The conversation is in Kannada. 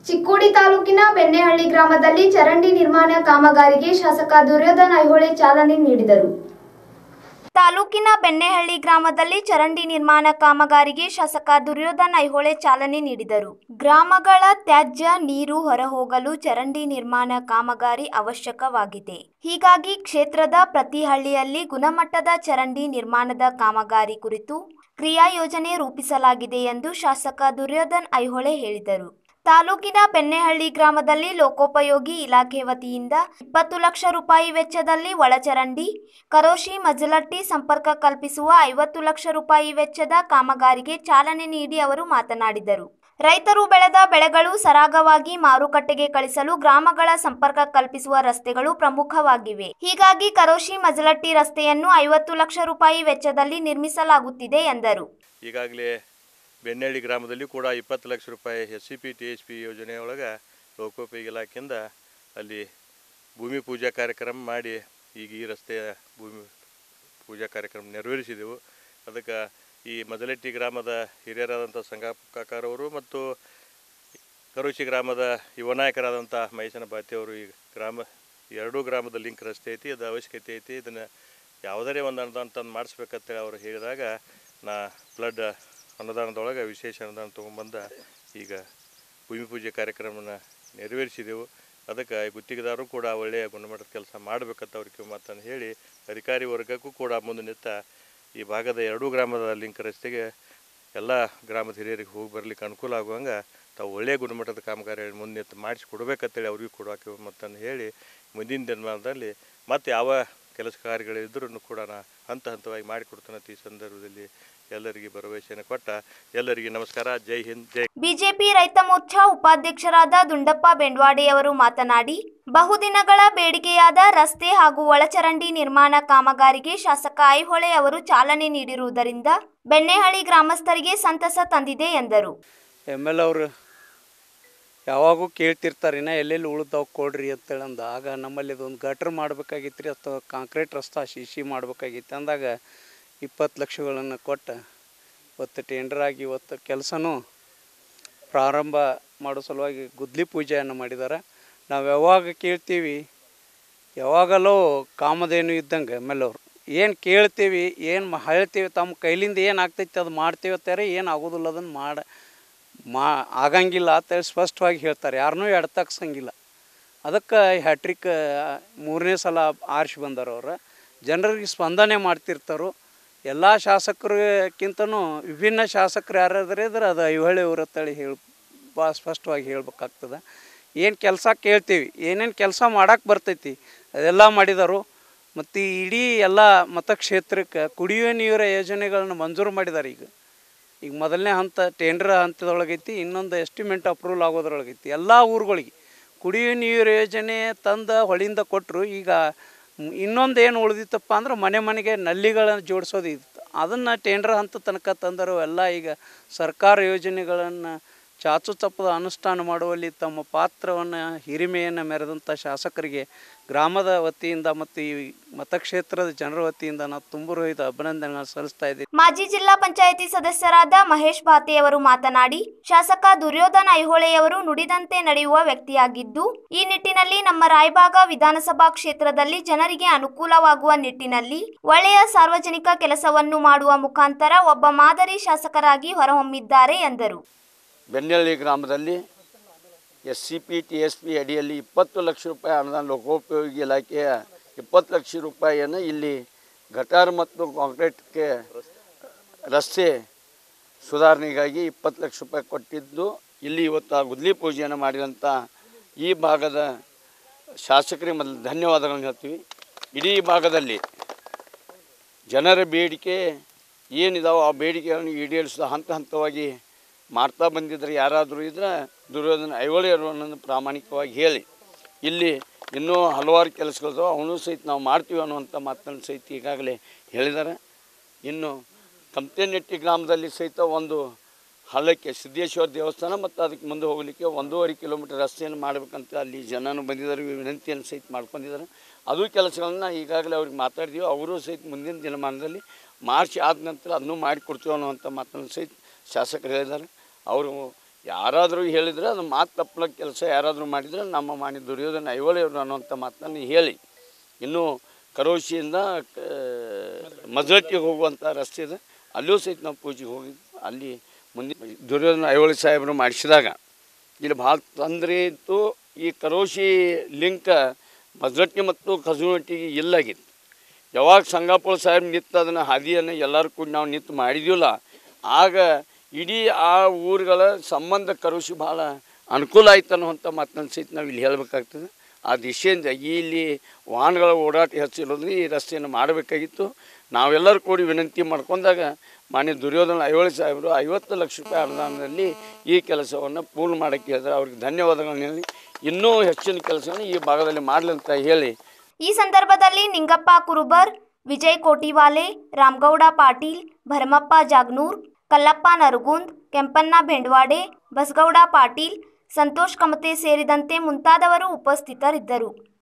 ಚಿಕ್ಕೋಡಿ ತಾಲೂಕಿನ ಬೆಣ್ಣೆಹಳ್ಳಿ ಗ್ರಾಮದಲ್ಲಿ ಚರಂಡಿ ನಿರ್ಮಾಣ ಕಾಮಗಾರಿಗೆ ಶಾಸಕ ದುರ್ಯೋಧನ ಐಹೊಳೆ ಚಾಲನೆ ನೀಡಿದರು ತಾಲೂಕಿನ ಬೆಣ್ಣೆಹಳ್ಳಿ ಗ್ರಾಮದಲ್ಲಿ ಚರಂಡಿ ನಿರ್ಮಾಣ ಕಾಮಗಾರಿಗೆ ಶಾಸಕ ದುರ್ಯೋಧನ ಐಹೊಳೆ ಚಾಲನೆ ನೀಡಿದರು ಗ್ರಾಮಗಳ ತ್ಯಾಜ್ಯ ನೀರು ಹೊರಹೋಗಲು ಚರಂಡಿ ನಿರ್ಮಾಣ ಕಾಮಗಾರಿ ಅವಶ್ಯಕವಾಗಿದೆ ಹೀಗಾಗಿ ಕ್ಷೇತ್ರದ ಪ್ರತಿ ಹಳ್ಳಿಯಲ್ಲಿ ಗುಣಮಟ್ಟದ ಚರಂಡಿ ನಿರ್ಮಾಣದ ಕಾಮಗಾರಿ ಕುರಿತು ಕ್ರಿಯಾ ಯೋಜನೆ ರೂಪಿಸಲಾಗಿದೆ ಎಂದು ಶಾಸಕ ದುರ್ಯೋಧನ್ ಐಹೊಳೆ ಹೇಳಿದರು ತಾಲೂಕಿನ ಬೆಣ್ಣೆಹಳ್ಳಿ ಗ್ರಾಮದಲ್ಲಿ ಲೋಕೋಪಯೋಗಿ ಇಲಾಖೆ ವತಿಯಿಂದ ಇಪ್ಪತ್ತು ಲಕ್ಷ ರೂಪಾಯಿ ವೆಚ್ಚದಲ್ಲಿ ಒಳಚರಂಡಿ ಕರೋಶಿ ಮಜಲಟ್ಟಿ ಸಂಪರ್ಕ ಕಲ್ಪಿಸುವ ಐವತ್ತು ಲಕ್ಷ ರೂಪಾಯಿ ವೆಚ್ಚದ ಕಾಮಗಾರಿಗೆ ಚಾಲನೆ ನೀಡಿ ಅವರು ಮಾತನಾಡಿದರು ರೈತರು ಬೆಳೆದ ಬೆಳೆಗಳು ಸರಾಗವಾಗಿ ಮಾರುಕಟ್ಟೆಗೆ ಕಳಿಸಲು ಗ್ರಾಮಗಳ ಸಂಪರ್ಕ ಕಲ್ಪಿಸುವ ರಸ್ತೆಗಳು ಪ್ರಮುಖವಾಗಿವೆ ಹೀಗಾಗಿ ಕರೋಶಿ ಮಜಲಟ್ಟಿ ರಸ್ತೆಯನ್ನು ಐವತ್ತು ಲಕ್ಷ ರೂಪಾಯಿ ವೆಚ್ಚದಲ್ಲಿ ನಿರ್ಮಿಸಲಾಗುತ್ತಿದೆ ಎಂದರು ಈಗಾಗಲೇ ಬೆಣ್ಣೆಹಳ್ಳಿ ಗ್ರಾಮದಲ್ಲಿ ಕೂಡ ಇಪ್ಪತ್ತು ಲಕ್ಷ ರೂಪಾಯಿ S C P T H P ಯೋಜನೆ ಒಳಗೆ ಲೋಕೋಪಯೋಗಿ ಇಲಾಖೆಯಿಂದ ಅಲ್ಲಿ ಭೂಮಿ ಪೂಜಾ ಕಾರ್ಯಕ್ರಮ ಮಾಡಿ ಈಗ ಈ ರಸ್ತೆಯ ಭೂಮಿ ಪೂಜಾ ಕಾರ್ಯಕ್ರಮ ನೆರವೇರಿಸಿದೆವು ಅದಕ್ಕೆ ಈ ಮದಲೆಟ್ಟಿ ಗ್ರಾಮದ ಹಿರಿಯರಾದಂಥ ಸಂಗಪ್ಪ ಕಾಕಾರವರು ಮತ್ತು ಕರುಚಿ ಗ್ರಾಮದ ಯುವ ನಾಯಕರಾದಂಥ ಮಹೇಶನ ಬಾತಿಯವರು ಈ ಗ್ರಾಮ ಎರಡೂ ಗ್ರಾಮದ ಲಿಂಕ್ ರಸ್ತೆ ಐತಿ ಅದು ಅವಶ್ಯಕತೆ ಐತಿ ಇದನ್ನು ಯಾವುದರೇ ಒಂದು ಅನುದಾನ ತಂದು ಮಾಡಿಸ್ಬೇಕಂತೇಳಿ ಅವರು ಹೇಳಿದಾಗ ನಾ ಫ್ಲಡ್ ಅನುದಾನದೊಳಗೆ ವಿಶೇಷ ಅನುದಾನ ತೊಗೊಂಬಂದ ಈಗ ಭೂಮಿ ಪೂಜೆ ಕಾರ್ಯಕ್ರಮನ ನೆರವೇರಿಸಿದೆವು ಅದಕ್ಕೆ ಗುತ್ತಿಗೆದಾರರು ಕೂಡ ಒಳ್ಳೆಯ ಗುಣಮಟ್ಟದ ಕೆಲಸ ಮಾಡಬೇಕಂತ ಅವ್ರಿಗೆ ಮಾತನ್ನು ಹೇಳಿ ಅಧಿಕಾರಿ ವರ್ಗಕ್ಕೂ ಕೂಡ ಮುಂದೆ ನಿಂತ ಈ ಭಾಗದ ಎರಡೂ ಗ್ರಾಮದ ಲಿಂಕ್ ರಸ್ತೆಗೆ ಎಲ್ಲ ಗ್ರಾಮದ ಹಿರಿಯರಿಗೆ ಹೋಗಿ ಬರ್ಲಿಕ್ಕೆ ಅನುಕೂಲ ಆಗುವಂಗೆ ತಾವು ಒಳ್ಳೆಯ ಗುಣಮಟ್ಟದ ಕಾಮಗಾರಿ ಮುಂದೆ ನಿಂತು ಮಾಡಿಸಿ ಕೊಡಬೇಕಂತೇಳಿ ಅವ್ರಿಗೂ ಕೊಡೋಕೆ ಮತ್ತನ್ನು ಹೇಳಿ ಮುಂದಿನ ದಿನಮಾನದಲ್ಲಿ ಮತ್ತೆ ಯಾವ ಕೆಲಸ ಕಾರ್ಯಗಳಿದ್ರೂ ಕೂಡ ನಾ ಹಂತ ಹಂತವಾಗಿ ಮಾಡಿಕೊಡ್ತಾನೆ ಈ ಸಂದರ್ಭದಲ್ಲಿ ಎಲ್ಲರಿಗೆ ಭರವಸೆಯನ್ನು ಕೊಟ್ಟ ಎಲ್ಲರಿಗೆ ನಮಸ್ಕಾರ ಜೈ ಹಿಂದ್ ಜೈ ಬಿಜೆಪಿ ರೈತ ಮೋರ್ಚಾ ಉಪಾಧ್ಯಕ್ಷರಾದ ದುಂಡಪ್ಪ ಬೆಂಡ್ವಾಡೆಯವರು ಮಾತನಾಡಿ ಬಹುದಿನಗಳ ಬೇಡಿಕೆಯಾದ ರಸ್ತೆ ಹಾಗೂ ಒಳಚರಂಡಿ ನಿರ್ಮಾಣ ಕಾಮಗಾರಿಗೆ ಶಾಸಕ ಐಹೊಳೆ ಅವರು ಚಾಲನೆ ನೀಡಿರುವುದರಿಂದ ಬೆಣ್ಣೆಹಳ್ಳಿ ಗ್ರಾಮಸ್ಥರಿಗೆ ಸಂತಸ ತಂದಿದೆ ಎಂದರು ಎಮ್ ಎಲ್ ಅವರು ಯಾವಾಗೂ ಕೇಳ್ತಿರ್ತಾರೆ ಇನ್ನು ಎಲ್ಲೆಲ್ಲಿ ಉಳ್ದಾವ್ ಕೊಡ್ರಿ ಅಂತೇಳಿ ಅಂದ ಆಗ ನಮ್ಮಲ್ಲಿ ಇದೊಂದು ಗಟ್ರ್ ಮಾಡ್ಬೇಕಾಗಿತ್ತು ರೀ ಅಥವಾ ಕಾಂಕ್ರೀಟ್ ರಸ್ತೆ ಶಿಶಿ ಮಾಡ್ಬೇಕಾಗಿತ್ತು ಅಂದಾಗ ಇಪ್ಪತ್ತು ಲಕ್ಷಗಳನ್ನು ಕೊಟ್ಟು ಇವತ್ತು ಟೆಂಡರ್ ಆಗಿ ಇವತ್ತು ಕೆಲಸನೂ ಪ್ರಾರಂಭ ಮಾಡೋ ಸಲುವಾಗಿ ಗುದ್ಲಿ ಪೂಜೆಯನ್ನು ಮಾಡಿದ್ದಾರೆ ನಾವು ಯಾವಾಗ ಕೇಳ್ತೀವಿ ಯಾವಾಗಲೂ ಕಾಮಧೇನು ಇದ್ದಂಗೆ ಆಮೇಲೆ ಏನು ಕೇಳ್ತೀವಿ ಏನು ಮ ಹೇಳ್ತೀವಿ ತಮ್ಮ ಕೈಲಿಂದ ಏನು ಆಗ್ತೈತಿ ಅದು ಮಾಡ್ತೀವಿ ಅಂತಾರೆ ಏನು ಆಗೋದಿಲ್ಲ ಅದನ್ನು ಮಾಡ ಮಾ ಆಗಂಗಿಲ್ಲ ಅಂತೇಳಿ ಸ್ಪಷ್ಟವಾಗಿ ಹೇಳ್ತಾರೆ ಯಾರನ್ನೂ ಎಡ್ತಕ್ಸಂಗಿಲ್ಲ ಅದಕ್ಕೆ ಹ್ಯಾಟ್ರಿಕ್ ಮೂರನೇ ಸಲ ಆರಿಸಿ ಬಂದಾರ ಅವ್ರು ಜನರಿಗೆ ಸ್ಪಂದನೆ ಮಾಡ್ತಿರ್ತಾರೋ ಎಲ್ಲ ಶಾಸಕರಿಗಿಂತನೂ ವಿಭಿನ್ನ ಶಾಸಕರು ಯಾರಾದ್ರೆ ಇದ್ರೆ ಅದು ಐಹೊಳೆ ಊರ ತಳಿ ಹೇಳಿ ಭಾಳ ಸ್ಪಷ್ಟವಾಗಿ ಹೇಳ್ಬೇಕಾಗ್ತದೆ ಏನು ಕೆಲಸ ಕೇಳ್ತೀವಿ ಏನೇನು ಕೆಲಸ ಮಾಡಕ್ಕೆ ಬರ್ತೈತಿ ಅದೆಲ್ಲ ಮಾಡಿದರು ಮತ್ತು ಇಡೀ ಎಲ್ಲ ಮತಕ್ಷೇತ್ರಕ್ಕೆ ಕುಡಿಯುವ ನೀರಿನ ಯೋಜನೆಗಳನ್ನ ಮಂಜೂರು ಮಾಡಿದ್ದಾರೆ ಈಗ ಈಗ ಮೊದಲನೇ ಹಂತ ಟೆಂಡರ್ ಹಂತದೊಳಗೈತಿ ಇನ್ನೊಂದು ಎಸ್ಟಿಮೇಟ್ ಅಪ್ರೂವಲ್ ಆಗೋದ್ರೊಳಗೈತಿ ಎಲ್ಲ ಊರುಗಳಿಗೆ ಕುಡಿಯುವ ನೀರು ಯೋಜನೆ ತಂದು ಹೊಳಿಂದ ಕೊಟ್ಟರು ಈಗ ಮ್- ಇನ್ನೊಂದು ಏನು ಉಳಿದಿತ್ತಪ್ಪ ಅಂದ್ರೆ ಮನೆ ಮನೆಗೆ ನಲ್ಲಿಗಳನ್ನು ಜೋಡಿಸೋದು ಇತ್ತು ಅದನ್ನು ಟೆಂಡರ್ ಹಂತ ತನಕ ತಂದರು ಎಲ್ಲ ಈಗ ಸರ್ಕಾರ ಯೋಜನೆಗಳನ್ನು ಚಾಚು ತಪ್ಪದ ಅನುಷ್ಠಾನ ಮಾಡುವಲ್ಲಿ ತಮ್ಮ ಪಾತ್ರವನ್ನು ಹಿರಿಮೆಯನ್ನು ಮೆರೆದಂಥ ಶಾಸಕರಿಗೆ ಗ್ರಾಮದ ವತಿಯಿಂದ ಮತ್ತು ಈ ಮತಕ್ಷೇತ್ರದ ಜನರ ವತಿಯಿಂದ ನಾವು ತುಂಬ ರಹಿತ ಅಭಿನಂದನೆಗಳನ್ನು ಸಲ್ಲಿಸ್ತಾ ಇದ್ದೀವಿ ಮಾಜಿ ಜಿಲ್ಲಾ ಪಂಚಾಯಿತಿ ಸದಸ್ಯರಾದ ಮಹೇಶ್ ಭಾತೆಯವರು ಮಾತನಾಡಿ ಶಾಸಕ ದುರ್ಯೋಧನ ಐಹೊಳೆಯವರು ನುಡಿದಂತೆ ನಡೆಯುವ ವ್ಯಕ್ತಿಯಾಗಿದ್ದು ಈ ನಿಟ್ಟಿನಲ್ಲಿ ನಮ್ಮ ರಾಯಬಾಗ ವಿಧಾನಸಭಾ ಕ್ಷೇತ್ರದಲ್ಲಿ ಜನರಿಗೆ ಅನುಕೂಲವಾಗುವ ನಿಟ್ಟಿನಲ್ಲಿ ಒಳ್ಳೆಯ ಸಾರ್ವಜನಿಕ ಕೆಲಸವನ್ನು ಮಾಡುವ ಮುಖಾಂತರ ಒಬ್ಬ ಮಾದರಿ ಶಾಸಕರಾಗಿ ಹೊರಹೊಮ್ಮಿದ್ದಾರೆ ಎಂದರು ಬೆನ್ನಳ್ಳಿ ಗ್ರಾಮದಲ್ಲಿ S C P T S P ಅಡಿಯಲ್ಲಿ ಇಪ್ಪತ್ತು ಲಕ್ಷ ರೂಪಾಯಿ ಅನುದಾನ ಲೋಕೋಪಯೋಗಿ ಇಲಾಖೆಯ ಇಪ್ಪತ್ತು ಲಕ್ಷ ರೂಪಾಯಿಯನ್ನು ಇಲ್ಲಿ ಗಟಾರ್ ಮತ್ತು ಕಾಂಕ್ರೀಟ್ಗೆ ರಸ್ತೆ ಸುಧಾರಣೆಗಾಗಿ ಇಪ್ಪತ್ತು ಲಕ್ಷ ರೂಪಾಯಿ ಕೊಟ್ಟಿದ್ದು ಇಲ್ಲಿ ಇವತ್ತು ಆ ಗುದ್ಲಿ ಪೂಜೆಯನ್ನು ಮಾಡಿದಂಥ ಈ ಭಾಗದ ಶಾಸಕರಿಗೆ ಮೊದಲು ಧನ್ಯವಾದಗಳನ್ನು ಹೇಳ್ತೀವಿ ಇಡೀ ಭಾಗದಲ್ಲಿ ಜನರ ಬೇಡಿಕೆ ಏನಿದಾವೋ ಆ ಬೇಡಿಕೆಗಳನ್ನು ಈಡೇರಿಸಿದ ಹಂತ ಹಂತವಾಗಿ ಮಾಡ್ತಾ ಬಂದಿದ್ದರೆ ಯಾರಾದರೂ ಇದ್ರೆ ದುರ್ಯೋಧನ ಐವಳಿಯರು ಅನ್ನೋದು ಪ್ರಾಮಾಣಿಕವಾಗಿ ಹೇಳಿ ಇಲ್ಲಿ ಇನ್ನೂ ಹಲವಾರು ಕೆಲಸಗಳಿದಾವೆ ಅವನು ಸಹಿತ ನಾವು ಮಾಡ್ತೀವಿ ಅನ್ನುವಂಥ ಮಾತನ್ನು ಸಹಿತ ಈಗಾಗಲೇ ಹೇಳಿದ್ದಾರೆ ಇನ್ನು ಕಂಪ್ತೇನಟ್ಟಿ ಗ್ರಾಮದಲ್ಲಿ ಸಹಿತ ಒಂದು ಹಳ್ಳಕ್ಕೆ ಸಿದ್ದೇಶ್ವರ ದೇವಸ್ಥಾನ ಮತ್ತು ಅದಕ್ಕೆ ಮುಂದೆ ಹೋಗಲಿಕ್ಕೆ ಒಂದೂವರೆ ಕಿಲೋಮೀಟರ್ ರಸ್ತೆಯನ್ನು ಮಾಡಬೇಕಂತ ಅಲ್ಲಿ ಜನನು ಬಂದಿದ್ದಾರೆ ವಿನಂತಿಯನ್ನು ಸಹಿತ ಮಾಡ್ಕೊಂಡಿದ್ದಾರೆ ಅದು ಕೆಲಸಗಳನ್ನ ಈಗಾಗಲೇ ಅವ್ರಿಗೆ ಮಾತಾಡಿದೀವಿ ಅವರು ಸಹಿತ ಮುಂದಿನ ದಿನಮಾನದಲ್ಲಿ ಮಾರ್ಚ್ ಆದ ನಂತರ ಅದನ್ನು ಮಾಡಿಕೊಡ್ತೀವಿ ಅನ್ನುವಂಥ ಮಾತನ್ನು ಸಹಿತ ಶಾಸಕರು ಹೇಳಿದ್ದಾರೆ ಅವರು ಯಾರಾದರೂ ಹೇಳಿದರೆ ಅದು ಮಾತು ತಪ್ಪಲ ಕೆಲಸ ಯಾರಾದರೂ ಮಾಡಿದರೆ ನಮ್ಮ ಮಾನ್ಯ ದುರ್ಯೋಧನ ಐವಳೆಯವರು ಅನ್ನುವಂಥ ಮಾತನ್ನು ಹೇಳಿ ಇನ್ನು ಕರೋಶಿಯಿಂದ ಮಜರಟ್ಟಿಗೆ ಹೋಗುವಂಥ ರಸ್ತೆ ಇದೆ ಅಲ್ಲೂ ಸಹಿತ ನಾವು ಪೂಜೆಗೆ ಹೋಗಿದ್ವಿ ಅಲ್ಲಿ ಮುಂದೆ ದುರ್ಯೋಧನ ಐವಳಿ ಸಾಹೇಬರು ಮಾಡಿಸಿದಾಗ ಇಲ್ಲಿ ಭಾಳ ತೊಂದರೆ ಇತ್ತು ಈ ಕರೋಶಿ ಲಿಂಕ್ ಮಜರಟ್ಟಿ ಮತ್ತು ಖಜುನಟ್ಟಿಗೆ ಇಲ್ಲಾಗಿತ್ತು ಯಾವಾಗ ಸಂಗಾಪುರ ಸಾಹೇಬ್ ನಿಂತು ಅದನ್ನು ಹಾದಿಯನ್ನು ಎಲ್ಲರೂ ಕೂಡ ನಾವು ನಿಂತು ಮಾಡಿದ್ವಿಲ್ಲ ಆಗ ಇಡೀ ಆ ಊರುಗಳ ಸಂಬಂಧ ಕರುಷಿ ಭಾಳ ಅನುಕೂಲ ಆಯ್ತು ಅನ್ನುವಂಥ ಮಾತನ್ನು ಸಹಿತ ನಾವು ಇಲ್ಲಿ ಹೇಳಬೇಕಾಗ್ತದೆ ಆ ದಿಶೆಯಿಂದ ಇಲ್ಲಿ ವಾಹನಗಳ ಓಡಾಟ ಹೆಚ್ಚಿರೋದ್ರಿಂದ ಈ ರಸ್ತೆಯನ್ನು ಮಾಡಬೇಕಾಗಿತ್ತು ನಾವೆಲ್ಲರೂ ಕೂಡಿ ವಿನಂತಿ ಮಾಡ್ಕೊಂಡಾಗ ಮಾನ್ಯ ದುರ್ಯೋಧನ ಐವಳಿ ಸಾಹೇಬರು ಐವತ್ತು ಲಕ್ಷ ರೂಪಾಯಿ ಅನುದಾನದಲ್ಲಿ ಈ ಕೆಲಸವನ್ನು ಪೂರ್ಣ ಮಾಡೋಕ್ಕೆ ಹೇಳಿದ್ರೆ ಅವ್ರಿಗೆ ಧನ್ಯವಾದಗಳನ್ನು ಹೇಳಿ ಇನ್ನೂ ಹೆಚ್ಚಿನ ಕೆಲಸವನ್ನು ಈ ಭಾಗದಲ್ಲಿ ಮಾಡಲಿ ಅಂತ ಹೇಳಿ ಈ ಸಂದರ್ಭದಲ್ಲಿ ನಿಂಗಪ್ಪ ಕುರುಬರ್ ವಿಜಯ್ ಕೋಟಿವಾಲೆ ರಾಮಗೌಡ ಪಾಟೀಲ್ ಭರಮಪ್ಪ ಜಾಗ್ನೂರ್ ಕಲ್ಲಪ್ಪ ನರಗುಂದ್ ಕೆಂಪಣ್ಣ ಬೆಂಡವಾಡೆ ಬಸಗೌಡ ಪಾಟೀಲ್ ಸಂತೋಷ್ ಕಮತೆ ಸೇರಿದಂತೆ ಮುಂತಾದವರು ಉಪಸ್ಥಿತರಿದ್ದರು